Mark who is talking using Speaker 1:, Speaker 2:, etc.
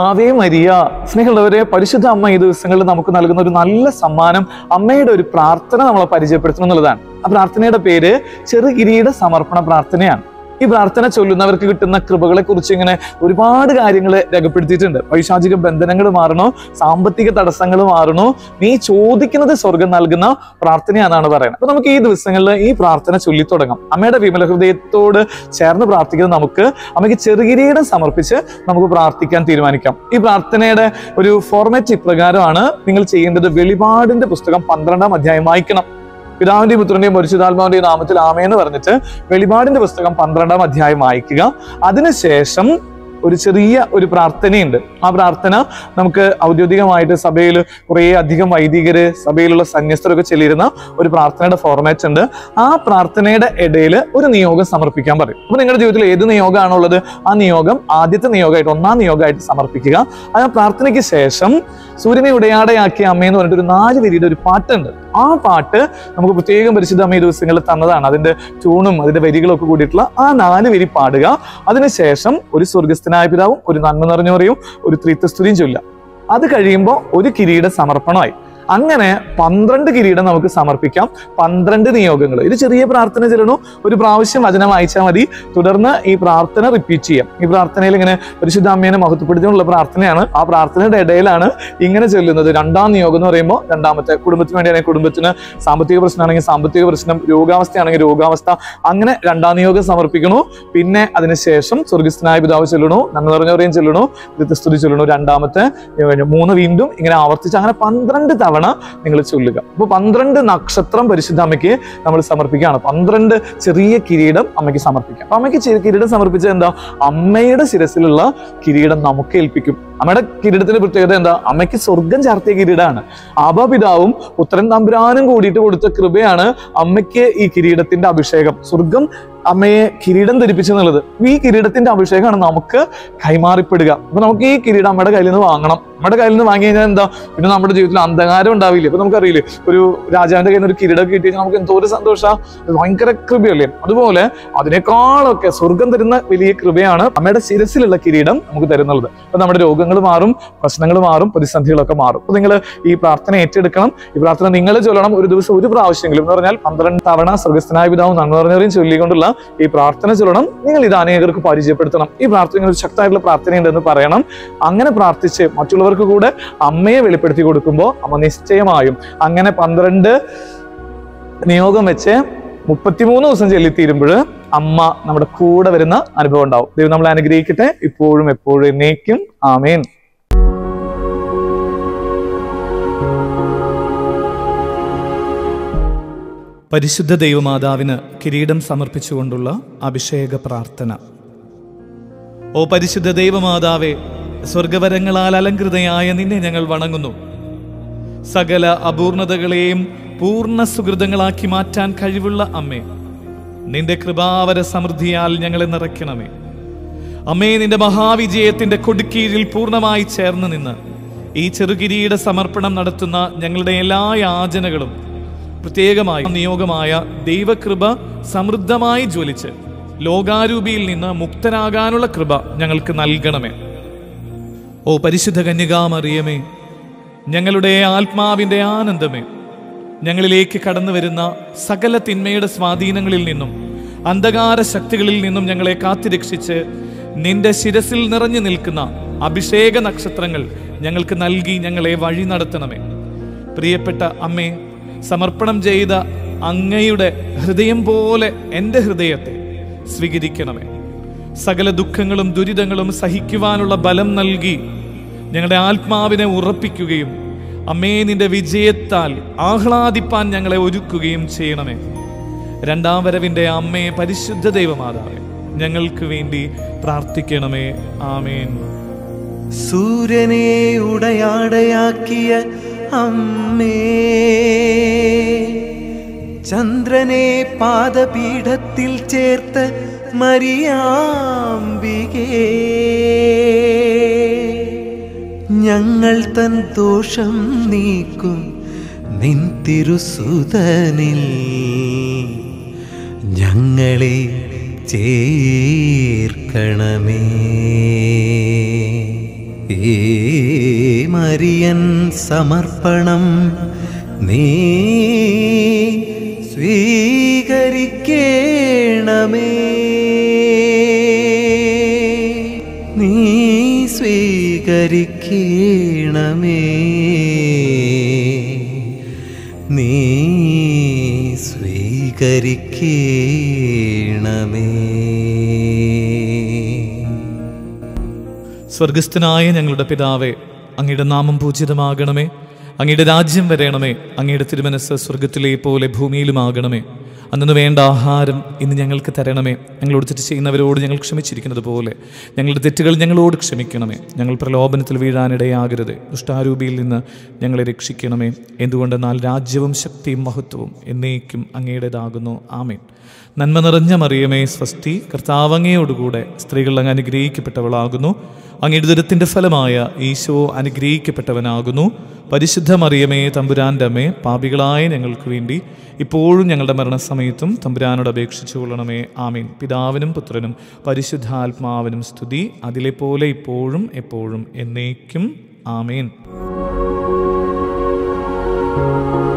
Speaker 1: Ave Maria സ്നേഹമുള്ളവരെ പരിശുദ്ധ അമ്മ ഈ ദിവസങ്ങളിൽ നമുക്ക് നൽകുന്ന ഒരു നല്ല സമ്മാനം അമ്മയുടെ ഒരു പ്രാർത്ഥന നമ്മളെ പരിചയപ്പെടുത്തണം എന്നുള്ളതാണ് ആ പ്രാർത്ഥനയുടെ പേര് ചെറുകിരീട സമർപ്പണ പ്രാർത്ഥനയാണ് ഈ പ്രാർത്ഥന ചൊല്ലുന്നവർക്ക് കിട്ടുന്ന കൃപകളെ കുറിച്ച് ഇങ്ങനെ ഒരുപാട് കാര്യങ്ങൾ രേഖപ്പെടുത്തിയിട്ടുണ്ട് പൈശാചിക ബന്ധനങ്ങൾ മാറണോ സാമ്പത്തിക തടസ്സങ്ങൾ മാറണോ നീ ചോദിക്കുന്നത് സ്വർഗം നൽകുന്ന പ്രാർത്ഥനയാണെന്നാണ് പറയുന്നത് അപ്പൊ നമുക്ക് ഈ ദിവസങ്ങളിൽ ഈ പ്രാർത്ഥന ചൊല്ലി തുടങ്ങാം അമ്മയുടെ വിമല ഹൃദയത്തോട് ചേർന്ന് പ്രാർത്ഥിക്കുന്ന നമുക്ക് അമ്മയ്ക്ക് ചെറുകിരീടം സമർപ്പിച്ച് നമുക്ക് പ്രാർത്ഥിക്കാൻ തീരുമാനിക്കാം ഈ പ്രാർത്ഥനയുടെ ഒരു ഫോർമാറ്റ് ഇപ്രകാരമാണ് നിങ്ങൾ ചെയ്യേണ്ടത് വെളിപാടിന്റെ പുസ്തകം പന്ത്രണ്ടാം അധ്യായം വായിക്കണം പിതാവിന്റെയും പുത്രന്റെയും പരിശുദ്ധാത്മാവിന്റെയും നാമത്തിൽ ആമേന്ന് പറഞ്ഞിട്ട് വെളിപാടിന്റെ പുസ്തകം പന്ത്രണ്ടാം അധ്യായം വായിക്കുക അതിനുശേഷം ഒരു ചെറിയ ഒരു പ്രാർത്ഥനയുണ്ട് ആ പ്രാർത്ഥന നമുക്ക് ഔദ്യോഗികമായിട്ട് സഭയിൽ കുറേ അധികം വൈദികര് സഭയിലുള്ള സന്യസ്തരൊക്കെ ചെല്ലിരുന്ന ഒരു പ്രാർത്ഥനയുടെ ഫോർമാറ്റ് ഉണ്ട് ആ പ്രാർത്ഥനയുടെ ഇടയിൽ ഒരു നിയോഗം സമർപ്പിക്കാൻ പറയും അപ്പൊ നിങ്ങളുടെ ജീവിതത്തിൽ ഏത് നിയോഗമാണുള്ളത് ആ നിയോഗം ആദ്യത്തെ നിയോഗമായിട്ട് ഒന്നാം നിയോഗമായിട്ട് സമർപ്പിക്കുക ആ പ്രാർത്ഥനയ്ക്ക് ശേഷം സൂര്യനെ ഉടയാടയാക്കിയ അമ്മയെന്ന് പറഞ്ഞിട്ട് ഒരു നാല് വരിയുടെ ഒരു പാട്ടുണ്ട് ആ പാട്ട് നമുക്ക് പ്രത്യേകം പരിശുദ്ധ അമ്മ ഈ ദിവസങ്ങളിൽ തന്നതാണ് അതിന്റെ ട്യൂണും അതിന്റെ വരികളും ഒക്കെ കൂടിയിട്ടുള്ള ആ നാല് വരി പാടുക അതിനുശേഷം ഒരു സ്വർഗസ്ഥനായ പിതാവും ഒരു നന്മ നിറഞ്ഞവരെയും ഒരു ത്രിത്വസ്തുതിയും ചൊല്ലാം അത് കഴിയുമ്പോൾ ഒരു കിരീട സമർപ്പണമായി അങ്ങനെ പന്ത്രണ്ട് കിരീടം നമുക്ക് സമർപ്പിക്കാം പന്ത്രണ്ട് നിയോഗങ്ങൾ ഇത് ചെറിയ പ്രാർത്ഥന ചെല്ലണു ഒരു പ്രാവശ്യം വചനം വായിച്ചാൽ മതി തുടർന്ന് ഈ പ്രാർത്ഥന റിപ്പീറ്റ് ചെയ്യാം ഈ പ്രാർത്ഥനയിൽ ഇങ്ങനെ പരിശുദ്ധ അമ്മേനെ മഹത്വപ്പെടുത്തിയുള്ള പ്രാർത്ഥനയാണ് ആ പ്രാർത്ഥനയുടെ ഇടയിലാണ് ഇങ്ങനെ ചൊല്ലുന്നത് രണ്ടാം നിയോഗം എന്ന് പറയുമ്പോൾ രണ്ടാമത്തെ കുടുംബത്തിന് വേണ്ടിയാണെങ്കിൽ കുടുംബത്തിന് സാമ്പത്തിക പ്രശ്നമാണെങ്കിൽ സാമ്പത്തിക പ്രശ്നം രോഗാവസ്ഥയാണെങ്കിൽ രോഗാവസ്ഥ അങ്ങനെ രണ്ടാം നിയോഗം സമർപ്പിക്കണു പിന്നെ അതിനുശേഷം സ്വർഗസ്ഥനായ പിതാവ് ചൊല്ലണു നന്മ നിറഞ്ഞവരെയും ചൊല്ലണു കൃത്യസ്തുതി ചൊല്ലണു രണ്ടാമത്തെ നിയോഗം. മൂന്ന് വീണ്ടും ഇങ്ങനെ ആവർത്തിച്ച് അങ്ങനെ പന്ത്രണ്ട് തവണ നിങ്ങൾ ചൊല്ലുക അപ്പൊ പന്ത്രണ്ട് നക്ഷത്രം പരിശുദ്ധ അമ്മയ്ക്ക് നമ്മൾ സമർപ്പിക്കുകയാണ് പന്ത്രണ്ട് ചെറിയ കിരീടം അമ്മയ്ക്ക് സമർപ്പിക്കാം അപ്പൊ അമ്മയ്ക്ക് ചെ- കിരീടം സമർപ്പിച്ചത് എന്താ അമ്മയുടെ ശിരസിലുള്ള കിരീടം നമുക്ക് ഏൽപ്പിക്കും അമ്മയുടെ കിരീടത്തിന്റെ പ്രത്യേകത എന്താ അമ്മയ്ക്ക് സ്വർഗം ചാർത്തിയ കിരീടമാണ് ആബാപിതാവും പുത്രൻ തമ്പുരാനും കൂടിയിട്ട് കൊടുത്ത കൃപയാണ് അമ്മയ്ക്ക് ഈ കിരീടത്തിന്റെ അഭിഷേകം സ്വർഗം അമ്മയെ കിരീടം ധരിപ്പിച്ചു എന്നുള്ളത് ഈ കിരീടത്തിന്റെ അഭിഷേകമാണ് നമുക്ക് കൈമാറിപ്പെടുക അപ്പൊ നമുക്ക് ഈ കിരീടം അമ്മയുടെ കയ്യിൽ നിന്ന് വാങ്ങണം നമ്മുടെ കയ്യിൽ നിന്ന് വാങ്ങി കഴിഞ്ഞാൽ എന്താ പിന്നെ നമ്മുടെ ജീവിതത്തിൽ അന്ധകാരം ഉണ്ടാവില്ല ഇപ്പൊ നമുക്കറിയില്ലേ ഒരു രാജാവിന്റെ കയ്യിൽ നിന്ന് ഒരു കിരീടം കിട്ടി കഴിഞ്ഞാൽ നമുക്ക് എന്തോ ഒരു സന്തോഷം ഭയങ്കര കൃപയല്ലേ അതുപോലെ അതിനേക്കാളൊക്കെ സ്വർഗം തരുന്ന വലിയ കൃപയാണ് അമ്മയുടെ ശിരസിലുള്ള കിരീടം നമുക്ക് തരുന്നത് അപ്പൊ നമ്മുടെ രോഗങ്ങൾ മാറും പ്രശ്നങ്ങൾ മാറും പ്രതിസന്ധികളൊക്കെ മാറും അപ്പൊ നിങ്ങൾ ഈ പ്രാർത്ഥന ഏറ്റെടുക്കണം ഈ പ്രാർത്ഥന നിങ്ങൾ ചൊല്ലണം ഒരു ദിവസം ഒരു പ്രാവശ്യമെങ്കിലും എന്ന് പറഞ്ഞാൽ പന്ത്രണ്ട് തവണ സ്വർഗസ്ഥനായ പിതാവും നന്മ പറഞ്ഞവരെയും ചൊല്ലിക്കൊണ്ടുള്ള ഈ പ്രാർത്ഥന ചൊല്ലണം നിങ്ങൾ ഇത് അനേകർക്ക് പരിചയപ്പെടുത്തണം ഈ പ്രാർത്ഥന ഒരു ശക്തമായിട്ടുള്ള പ്രാർത്ഥനയുണ്ടെന്ന് പറയണം അങ്ങനെ പ്രാർത്ഥിച്ച് മറ്റുള്ളവർക്ക് കൂടെ അമ്മയെ വെളിപ്പെടുത്തി കൊടുക്കുമ്പോൾ അമ്മ നിശ്ചയമായും അങ്ങനെ പന്ത്രണ്ട് നിയോഗം വെച്ച് മുപ്പത്തിമൂന്ന് ദിവസം ചെല്ലിത്തീരുമ്പോൾ അമ്മ നമ്മുടെ കൂടെ വരുന്ന അനുഭവം ഉണ്ടാവും ദൈവം നമ്മളെ അനുഗ്രഹിക്കട്ടെ ഇപ്പോഴും എപ്പോഴും എന്നേക്കും ആമേൻ
Speaker 2: പരിശുദ്ധ ദൈവമാതാവിന് കിരീടം സമർപ്പിച്ചുകൊണ്ടുള്ള അഭിഷേക പ്രാർത്ഥന ഓ പരിശുദ്ധ ദൈവമാതാവെ സ്വർഗവരങ്ങളാൽ അലങ്കൃതയായ നിന്നെ ഞങ്ങൾ വണങ്ങുന്നു സകല അപൂർണതകളെയും പൂർണ്ണ സുഹൃതങ്ങളാക്കി മാറ്റാൻ കഴിവുള്ള അമ്മേ നിന്റെ കൃപാവര സമൃദ്ധിയാൽ ഞങ്ങളെ നിറയ്ക്കണമേ അമ്മേ നിന്റെ മഹാവിജയത്തിന്റെ കൊടുക്കീഴിൽ പൂർണ്ണമായി ചേർന്ന് നിന്ന് ഈ ചെറുകിരീട സമർപ്പണം നടത്തുന്ന ഞങ്ങളുടെ എല്ലാ യാചനകളും പ്രത്യേകമായി നിയോഗമായ ദൈവകൃപ സമൃദ്ധമായി ജ്വലിച്ച് ലോകാരൂപിയിൽ നിന്ന് മുക്തരാകാനുള്ള കൃപ ഞങ്ങൾക്ക് നൽകണമേ ഓ പരിശുദ്ധ കന്യകാമറിയമേ ഞങ്ങളുടെ ആത്മാവിൻ്റെ ആനന്ദമേ ഞങ്ങളിലേക്ക് കടന്നു വരുന്ന സകല തിന്മയുടെ സ്വാധീനങ്ങളിൽ നിന്നും അന്ധകാര ശക്തികളിൽ നിന്നും ഞങ്ങളെ കാത്തുരക്ഷിച്ച് നിന്റെ ശിരസിൽ നിറഞ്ഞു നിൽക്കുന്ന അഭിഷേക നക്ഷത്രങ്ങൾ ഞങ്ങൾക്ക് നൽകി ഞങ്ങളെ വഴി നടത്തണമേ പ്രിയപ്പെട്ട അമ്മേ സമർപ്പണം ചെയ്ത അങ്ങയുടെ ഹൃദയം പോലെ എൻ്റെ ഹൃദയത്തെ സ്വീകരിക്കണമേ സകല ദുഃഖങ്ങളും ദുരിതങ്ങളും സഹിക്കുവാനുള്ള ബലം നൽകി ഞങ്ങളുടെ ആത്മാവിനെ ഉറപ്പിക്കുകയും അമ്മേ നിന്റെ വിജയത്താൽ ആഹ്ലാദിപ്പാൻ ഞങ്ങളെ ഒരുക്കുകയും ചെയ്യണമേ രണ്ടാം വരവിന്റെ അമ്മയെ പരിശുദ്ധ ദൈവമാതാവേ ഞങ്ങൾക്ക് വേണ്ടി പ്രാർത്ഥിക്കണമേ ആമേൻ
Speaker 3: സൂര്യനെ ഉടയാടയാക്കിയ അമ്മേ ചന്ദ്രനെ പാദപീഠത്തിൽ ചേർത്ത് മരിയാമ്പികേ ഞങ്ങൾ തൻ ദോഷം നീക്കും നിൻ തിരുസുതനിൽ ഞങ്ങളെ ചേർക്കണമേ ഏ മരിയൻ സമർപ്പണം നീ സ്വീകരിക്കേണമേ നീ സ്വീകരിക്കേണമേ നീ സ്വീകരിക്കേണമേ
Speaker 2: സ്വർഗസ്ഥനായ ഞങ്ങളുടെ പിതാവേ അങ്ങയുടെ നാമം പൂജിതമാകണമേ അങ്ങയുടെ രാജ്യം വരയണമേ അങ്ങയുടെ തിരുമനസ് സ്വർഗത്തിലെ പോലെ ഭൂമിയിലുമാകണമേ അന്നു വേണ്ട ആഹാരം ഇന്ന് ഞങ്ങൾക്ക് തരണമേ ഞങ്ങളോട് തെറ്റ് ചെയ്യുന്നവരോട് ഞങ്ങൾ ക്ഷമിച്ചിരിക്കുന്നത് പോലെ ഞങ്ങളുടെ തെറ്റുകൾ ഞങ്ങളോട് ക്ഷമിക്കണമേ ഞങ്ങൾ പ്രലോഭനത്തിൽ വീഴാനിടയാകരുത് ദുഷ്ടാരൂപിയിൽ നിന്ന് ഞങ്ങളെ രക്ഷിക്കണമേ എന്തുകൊണ്ടെന്നാൽ രാജ്യവും ശക്തിയും മഹത്വവും എന്നേക്കും അങ്ങയുടേതാകുന്നു ആമേൻ നന്മ നിറഞ്ഞ മറിയമേ സ്വസ്തി കർത്താവ് അങ്ങയോടുകൂടെ സ്ത്രീകൾ അങ്ങ് അനുഗ്രഹിക്കപ്പെട്ടവളാകുന്നു അങ്ങയുടെ ദുരത്തിന്റെ ഫലമായ ഈശോ അനുഗ്രഹിക്കപ്പെട്ടവനാകുന്നു പരിശുദ്ധ മറിയമേ തമ്പുരാൻ്റെ അമ്മേ പാപികളായ ഞങ്ങൾക്ക് വേണ്ടി ഇപ്പോഴും ഞങ്ങളുടെ മരണസമയത്തും തമ്പുരാനോട് അപേക്ഷിച്ചു കൊള്ളണമേ ആമീൻ പിതാവിനും പുത്രനും പരിശുദ്ധാത്മാവിനും സ്തുതി അതിലെ പോലെ ഇപ്പോഴും എപ്പോഴും എന്നേക്കും ആമേൻ